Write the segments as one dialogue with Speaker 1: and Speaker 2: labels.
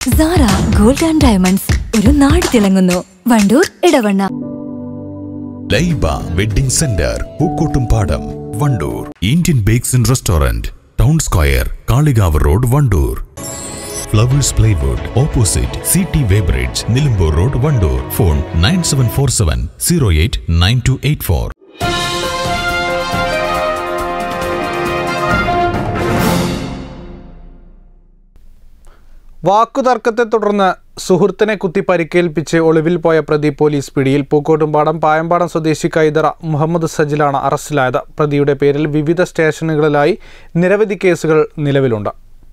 Speaker 1: Sara gold and diamonds ഒരു നാട് തിളങ്ങുന്നു Wandoor Edavanna
Speaker 2: Laiba wedding centre Pookkottumpadam Wandoor Indian bakes and restaurant town square Kalikavu road Wandoor flowers plywood opposite C T weighbridge Nilambur road Wandoor phone nine seven four seven zero eight nine two eight four
Speaker 3: വാക്കുതർക്കത്തെ തുടർന്ന് സുഹൃത്തിനെ കുത്തി പരിക്കേൽപ്പിച്ച് ഒളിവിൽ പോയ പ്രതി പോലീസ് പിടിയിൽ പൂക്കോട്ടുംപാടം പായമ്പാടം സ്വദേശി കൈതറ മുഹമ്മദ് സജിലാണ് അറസ്റ്റിലായത് പ്രതിയുടെ പേരിൽ വിവിധ സ്റ്റേഷനുകളിലായി നിരവധി കേസുകൾ നിലവിലുണ്ട്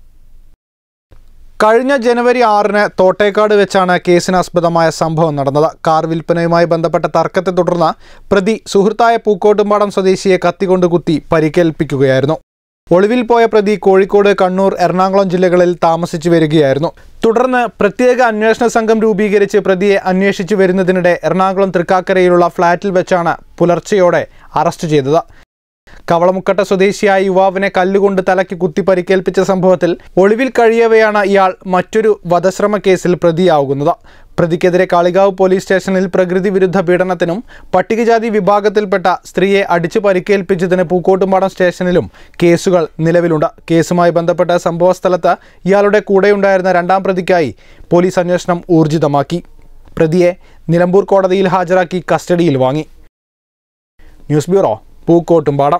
Speaker 3: കഴിഞ്ഞ ജനുവരി ആറിന് തോട്ടേക്കാട് വെച്ചാണ് കേസിനാസ്പദമായ സംഭവം നടന്നത് കാർ വിൽപ്പനയുമായി ബന്ധപ്പെട്ട തർക്കത്തെ തുടർന്ന് പ്രതി സുഹൃത്തായ പൂക്കോട്ടുംപാടം സ്വദേശിയെ കത്തികൊണ്ട് കുത്തി പരിക്കേൽപ്പിക്കുകയായിരുന്നു ഒളിവിൽ പോയ പ്രതി കോഴിക്കോട് കണ്ണൂർ എറണാകുളം ജില്ലകളിൽ താമസിച്ചു വരികയായിരുന്നു തുടർന്ന് പ്രത്യേക അന്വേഷണ സംഘം രൂപീകരിച്ച് പ്രതിയെ അന്വേഷിച്ചു വരുന്നതിനിടെ എറണാകുളം തൃക്കാക്കരയിലുള്ള ഫ്ളാറ്റിൽ വെച്ചാണ് പുലർച്ചെയോടെ അറസ്റ്റ് ചെയ്തത് കവളമുക്കട്ട സ്വദേശിയായ യുവാവിനെ കല്ലുകൊണ്ട് തലയ്ക്ക് കുത്തി പരിക്കേൽപ്പിച്ച സംഭവത്തിൽ ഒളിവിൽ കഴിയവെയാണ് ഇയാൾ മറ്റൊരു വധശ്രമ കേസിൽ പ്രതിയാകുന്നത് പ്രതിക്കെതിരെ കാളികാവ് പോലീസ് സ്റ്റേഷനിൽ പ്രകൃതി വിരുദ്ധ പീഡനത്തിനും പട്ടികജാതി വിഭാഗത്തിൽപ്പെട്ട സ്ത്രീയെ അടിച്ചു പരിക്കേൽപ്പിച്ചതിന് പൂക്കോട്ടുംപാടം സ്റ്റേഷനിലും കേസുകൾ നിലവിലുണ്ട് കേസുമായി ബന്ധപ്പെട്ട സംഭവസ്ഥലത്ത് ഇയാളുടെ കൂടെയുണ്ടായിരുന്ന രണ്ടാം പ്രതിക്കായി പോലീസ് അന്വേഷണം ഊർജിതമാക്കി പ്രതിയെ നിലമ്പൂർ കോടതിയിൽ ഹാജരാക്കി കസ്റ്റഡിയിൽ വാങ്ങി news bureau Pookkottumpadam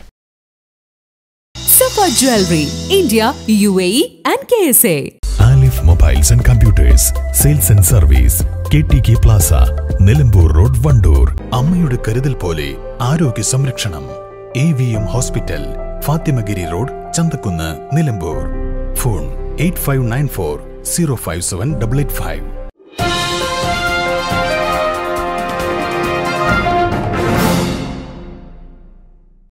Speaker 4: Safa Jewelry, India, UAE, and KSA.
Speaker 2: Alif mobiles and computers sales and service K T K plaza Nilambur road Wandoor അമ്മയുടെ കരുതൽ പോലെ ആരോഗ്യ സംരക്ഷണം A V M hospital Fathimagiri road Chanthakkunnu Nilambur phone eight five nine four zero five seven double eight five